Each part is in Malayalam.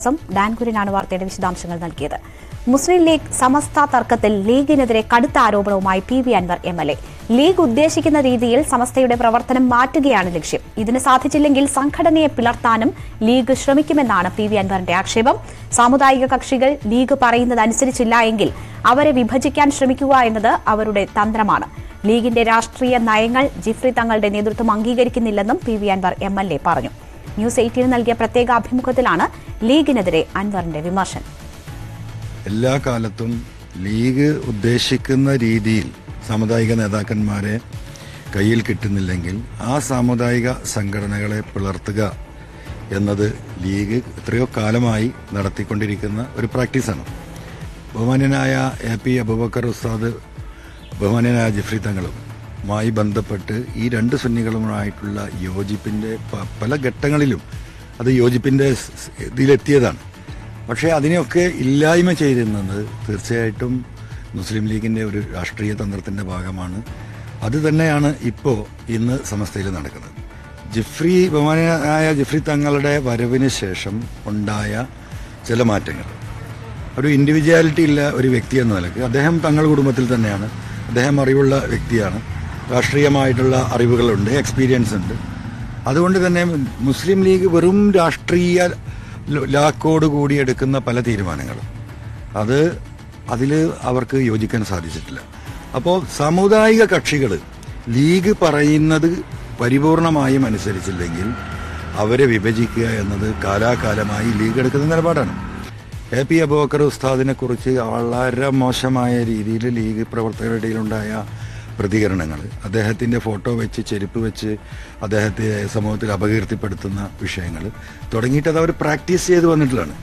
ും ഡാൻകുരനാണ് വാർത്തയുടെ വിശദാംശങ്ങൾ നൽകിയത് മുസ്ലിം ലീഗ് സമസ്ത തർക്കത്തിൽ ലീഗിനെതിരെ കടുത്ത ആരോപണവുമായി P V Anvar M L A League ഉദ്ദേശിക്കുന്ന രീതിയിൽ സമസ്തയുടെ പ്രവർത്തനം മാറ്റുകയാണ് ലക്ഷ്യം ഇതിന് സാധിച്ചില്ലെങ്കിൽ സംഘടനയെ പിളർത്താനും ലീഗ് ശ്രമിക്കുമെന്നാണ് പി വി അൻവറിന്റെ ആക്ഷേപം സാമുദായിക കക്ഷികൾ ലീഗ് പറയുന്നതനുസരിച്ചില്ല എങ്കിൽ അവരെ വിഭജിക്കാൻ ശ്രമിക്കുക എന്നത് അവരുടെ തന്ത്രമാണ് ലീഗിന്റെ രാഷ്ട്രീയ നയങ്ങൾ ജിഫ്രി തങ്ങളുടെ നേതൃത്വം അംഗീകരിക്കുന്നില്ലെന്നും P V Anvar M L A പറഞ്ഞു ന്യൂസ് എയ്റ്റീന് നൽകിയ പ്രത്യേക അഭിമുഖത്തിലാണ് ലീഗിനെതിരെ അൻവറിന്റെ വിമർശനം എല്ലാ കാലത്തും ലീഗ് ഉദ്ദേശിക്കുന്ന രീതിയിൽ സാമുദായിക നേതാക്കന്മാരെ കയ്യിൽ കിട്ടുന്നില്ലെങ്കിൽ ആ സാമുദായിക സംഘടനകളെ പിളർത്തുക എന്നത് ലീഗ് എത്രയോ കാലമായി നടത്തിക്കൊണ്ടിരിക്കുന്ന ഒരു പ്രാക്ടീസാണ് ബഹുമാന്യനായ എ പി അബൂബക്കർ ഉസ്താദ് ബഹുമാന്യനായ ജിഫ്രി തങ്ങളും മായി ബന്ധപ്പെട്ട് ഈ രണ്ട് സുന്നികളുമായിട്ടുള്ള യോജിപ്പിന്റെ പ- പല ഘട്ടങ്ങളിലും അത് യോജിപ്പിന്റെ സ്- സ് ഇതിലെത്തിയതാണ് പക്ഷേ അതിനെയൊക്കെ ഇല്ലായ്മ ചെയ്തിരുന്നത് തീർച്ചയായിട്ടും മുസ്ലിം ലീഗിന്റെ ഒരു രാഷ്ട്രീയ തന്ത്രത്തിന്റെ ഭാഗമാണ് അത് തന്നെയാണ് ഇപ്പോൾ ഇന്ന് സമസ്തയിൽ നടക്കുന്നത് ജിഫ്രി ബഹുമാനായ ജിഫ്രി തങ്ങളുടെ വരവിന് ശേഷം ഉണ്ടായ ചില മാറ്റങ്ങൾ ഒരു ഇൻഡിവിജ്വാലിറ്റി ഇല്ല ഒരു വ്യക്തി എന്ന നിലയ്ക്ക് അദ്ദേഹം തങ്ങളുടെ കുടുംബത്തിൽ തന്നെയാണ് അദ്ദേഹം അറിവുള്ള വ്യക്തിയാണ് രാഷ്ട്രീയമായിട്ടുള്ള അറിവുകളുണ്ട് എക്സ്പീരിയൻസ് ഉണ്ട് അതുകൊണ്ട് തന്നെ മുസ്ലിം ലീഗ് വെറും രാഷ്ട്രീയ ല- ലാക്കോട് കൂടി എടുക്കുന്ന പല തീരുമാനങ്ങളും അത് അതിൽ അവർക്ക് യോജിക്കാൻ സാധിച്ചിട്ടില്ല അപ്പോൾ സാമുദായിക കക്ഷികൾ ലീഗ് പറയുന്നത് പരിപൂർണമായും അനുസരിച്ചില്ലെങ്കിൽ അവരെ വിഭജിക്കുക എന്നത് കാലാകാലമായി ലീഗ് എടുക്കുന്ന നിലപാടാണ് എ പി അബൂബക്കർ ഉസ്താദിനെ കുറിച്ച് വളരെ മോശമായ രീതിയിൽ ലീഗ് പ്രവർത്തകരുടെ ഇടയിലുണ്ടായ പ്രതികരണങ്ങൾ അദ്ദേഹത്തിന്റെ ഫോട്ടോ വെച്ച് ചെരുപ്പ് വെച്ച് അദ്ദേഹത്തെ സമൂഹത്തിൽ അപകീർത്തിപ്പെടുത്തുന്ന വിഷയങ്ങൾ തുടങ്ങിയിട്ട് അത് അവർ പ്രാക്ടീസ് ചെയ്ത് വന്നിട്ടുള്ളതാണ്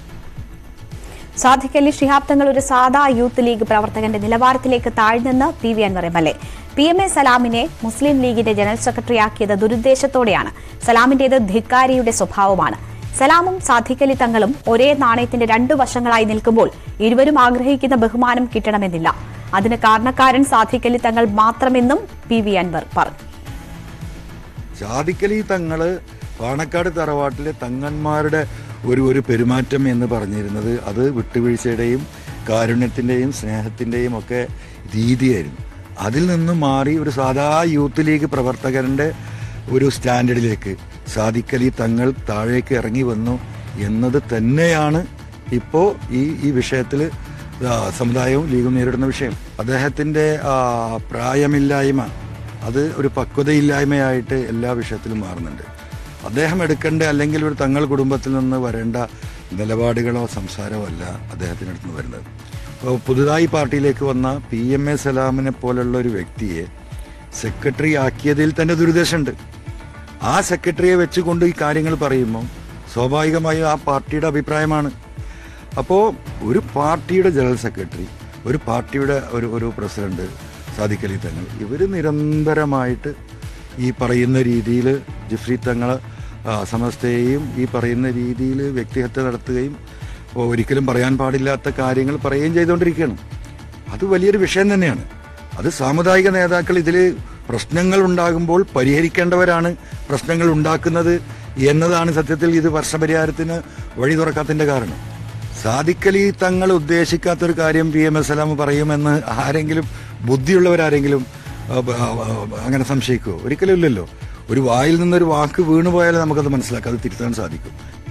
സാധിക്കലി ശിഹാബ് തങ്ങൾ ഒരു സാധാ യൂത്ത് ലീഗ് പ്രവർത്തകന്റെ നിലവാരത്തിലേക്ക് താഴ്ന്നെന്ന് P V Anvar M L A P M A സലാമിനെ മുസ്ലിം ലീഗിന്റെ ജനറൽ സെക്രട്ടറിയാക്കിയത് ദുരുദ്ദേശത്തോടെയാണ് സലാമിന്റേത് ധിക്കാരിയുടെ സ്വഭാവമാണ് സലാമും സാധിക്കലി തങ്ങളും ഒരേ നാണയത്തിന്റെ രണ്ടു വശങ്ങളായി നിൽക്കുമ്പോൾ ഇരുവരും ആഗ്രഹിക്കുന്ന ബഹുമാനം കിട്ടണമെന്നില്ല അതിന് കാരണക്കാരൻ സാധിക്കലി തങ്ങൾ മാത്രമെന്നും പി വി അൻവർ പറഞ്ഞു ജാതിക്കലി തങ്ങള് പാണക്കാട് തറവാട്ടിലെ തങ്ങന്മാരുടെ ഒരു ഒരു പെരുമാറ്റം എന്ന് പറഞ്ഞിരുന്നത് അത് വിട്ടുവീഴ്ചയുടെയും കാരുണ്യത്തിന്റെയും സ്നേഹത്തിന്റെയും ഒക്കെ രീതിയായിരുന്നു അതിൽ നിന്ന് മാറി ഒരു സാധാ യൂത്ത് ലീഗ് പ്രവർത്തകന്റെ ഒരു സ്റ്റാൻഡേർഡിലേക്ക് സാദിക്കലി തങ്ങൾ താഴേക്ക് ഇറങ്ങി വന്നു എന്നത് തന്നെയാണ് ഇപ്പോ ഈ ഈ വിഷയത്തിൽ സമുദായവും ലീഗും നേരിടുന്ന വിഷയം അദ്ദേഹത്തിന്റെ ആ, പ്രായമില്ലായ്മ അത് ഒരു പക്വതയില്ലായ്മയായിട്ട് എല്ലാ വിഷയത്തിലും മാറുന്നുണ്ട് അദ്ദേഹം എടുക്കേണ്ട അല്ലെങ്കിൽ ഒരു തങ്ങൾ കുടുംബത്തിൽ നിന്ന് വരേണ്ട നിലപാടുകളോ സംസാരമോ അല്ല അദ്ദേഹത്തിൻ്റെ അടുത്ത് നിന്ന് വരുന്നത് അപ്പോൾ പുതുതായി പാർട്ടിയിലേക്ക് വന്ന പി എം എ സലാമിനെ പോലുള്ള ഒരു വ്യക്തിയെ സെക്രട്ടറി ആക്കിയതിൽ തന്നെ ദുരുദ്ദേശമുണ്ട് ആ സെക്രട്ടറിയെ വെച്ചുകൊണ്ട് ഈ കാര്യങ്ങൾ പറയുമ്പോൾ സ്വാഭാവികമായും ആ പാർട്ടിയുടെ അഭിപ്രായമാണ് അപ്പോൾ ഒരു പാർട്ടിയുടെ ജനറൽ സെക്രട്ടറി ഒരു പാർട്ടിയുടെ ഒരു ഒരു പ്രസിഡന്റ് സാദിഖ് അലി തങ്ങൾ ഇവർ നിരന്തരമായിട്ട് ഈ പറയുന്ന രീതിയിൽ ജിഫ്രി തങ്ങൾ സമസ്തയെയും ഈ പറയുന്ന രീതിയിൽ വ്യക്തിഹത്യ നടത്തുകയും ഒരിക്കലും പറയാൻ പാടില്ലാത്ത കാര്യങ്ങൾ പറയുകയും ചെയ്തുകൊണ്ടിരിക്കുകയാണ് അത് വലിയൊരു വിഷയം തന്നെയാണ് അത് സാമുദായിക നേതാക്കൾ ഇതിൽ പ്രശ്നങ്ങൾ ഉണ്ടാകുമ്പോൾ പരിഹരിക്കേണ്ടവരാണ് പ്രശ്നങ്ങൾ ഉണ്ടാക്കുന്നത് എന്നതാണ് സത്യത്തിൽ ഇത് വർഷപരിഹാരത്തിന് വഴി തുറക്കാത്തതിന്റെ കാരണം സാദിക്കലി തങ്ങൾ ഉദ്ദേശിക്കാത്തൊരു കാര്യം പി എം എസ് സലാം പറയുമെന്ന് ആരെങ്കിലും ബുദ്ധിയുള്ളവരാരെങ്കിലും ആ, ബ- ആ, ആ, അങ്ങനെ സംശയിക്കുമോ ഒരിക്കലും ഇല്ലല്ലോ ഒരു വായിൽ നിന്നൊരു വാക്ക് വീണുപോയാലേ നമുക്കത് മനസ്സിലാക്കാം അത് തിരുത്താൻ സാധിക്കും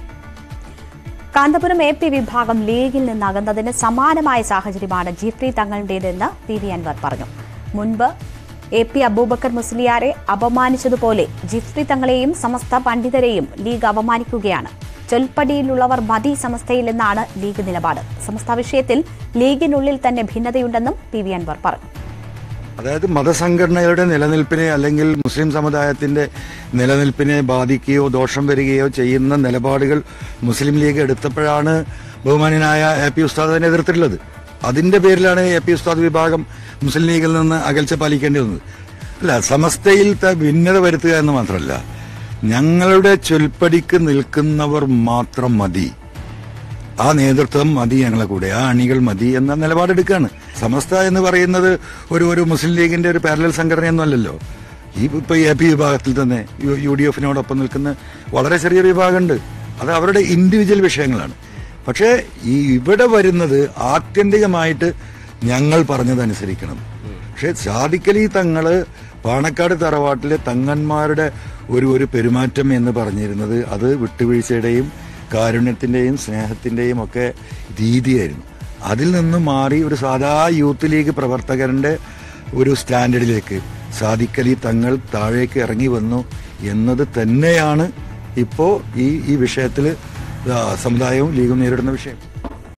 കാന്തപുരം എ പി വിഭാഗം ലീഗിൽ നിന്ന് അകന്നതിന് സമാനമായ സാഹചര്യമാണ് ജിഫ്രി തങ്ങളുടേതെന്ന് പി വി അൻവർ പറഞ്ഞു മുൻപ് എ പി അബൂബക്കർ മുസ്ലിയാരെ അപമാനിച്ചതുപോലെ ജിഫ്രി തങ്ങളെയും സമസ്ത പണ്ഡിതരെയും ലീഗ് അപമാനിക്കുകയാണ് ചൊൽപ്പടിയിലുള്ളവർ മതി സമസ്തയിൽ എന്നാണ് ലീഗ് നിലപാട് സമസ്ത വിഷയത്തിൽ ലീഗിനുള്ളിൽ തന്നെ ഭിന്നതയുണ്ടെന്നും പി വി അൻവർ പറഞ്ഞു അതായത് മതസംഘടനകളുടെ നിലനിൽപ്പിനെ അല്ലെങ്കിൽ മുസ്ലിം സമുദായത്തിന്റെ നിലനിൽപ്പിനെ ബാധിക്കുകയോ ദോഷം വരികയോ ചെയ്യുന്ന നിലപാടുകൾ മുസ്ലിം ലീഗ് എടുത്തപ്പോഴാണ് ബഹുമാനായ എ പി ഉസ്താദ് അതിനെ എതിർത്തിട്ടുള്ളത് അതിന്റെ പേരിലാണ് എ പി ഉസ്താദ് വിഭാഗം മുസ്ലിം ലീഗിൽ നിന്ന് അകൽച്ച പാലിക്കേണ്ടി വന്നത് അല്ല സമസ്തയിൽ ത- ഭിന്നത വരുത്തുക എന്ന് മാത്രമല്ല ഞങ്ങളുടെ ചൊൽപ്പടിക്ക് നിൽക്കുന്നവർ മാത്രം മതി ആ നേതൃത്വം മതി ഞങ്ങളെ കൂടെ ആ അണികൾ മതി എന്ന നിലപാടെടുക്കുകയാണ് സമസ്ത എന്ന് പറയുന്നത് ഒരു ഒരു മുസ്ലിം ലീഗിന്റെ ഒരു പാരലൽ സംഘടനയൊന്നും അല്ലല്ലോ ഈ ഇപ്പൊ എ പി വിഭാഗത്തിൽ തന്നെ യു- യു ഡി എഫിനോടൊപ്പം നിൽക്കുന്ന വളരെ ചെറിയൊരു വിഭാഗമുണ്ട് അത് അവരുടെ ഇൻഡിവിജ്വൽ വിഷയങ്ങളാണ് പക്ഷേ ഈ ഇവിടെ വരുന്നത് ആത്യന്തികമായിട്ട് ഞങ്ങൾ പറഞ്ഞതനുസരിക്കണം പക്ഷെ സാധിക്കലി തങ്ങള് പാണക്കാട് തറവാട്ടിലെ തങ്ങന്മാരുടെ ഒരു ഒരു പെരുമാറ്റം എന്ന് പറഞ്ഞിരുന്നത് അത് വിട്ടുവീഴ്ചയുടെയും കാരുണ്യത്തിന്റെയും സ്നേഹത്തിന്റെയും ഒക്കെ രീതിയായിരുന്നു അതിൽ നിന്ന് മാറി ഒരു സാധാ യൂത്ത് ലീഗ് പ്രവർത്തകരുടെ ഒരു സ്റ്റാൻഡേർഡിലേക്ക് സാദിക്കലി തങ്ങൾ താഴേക്ക് ഇറങ്ങി വന്നു എന്നത് തന്നെയാണ് ഇപ്പോ ഈ ഈ വിഷയത്തിൽ സമുദായവും ലീഗും നേരിടുന്ന വിഷയം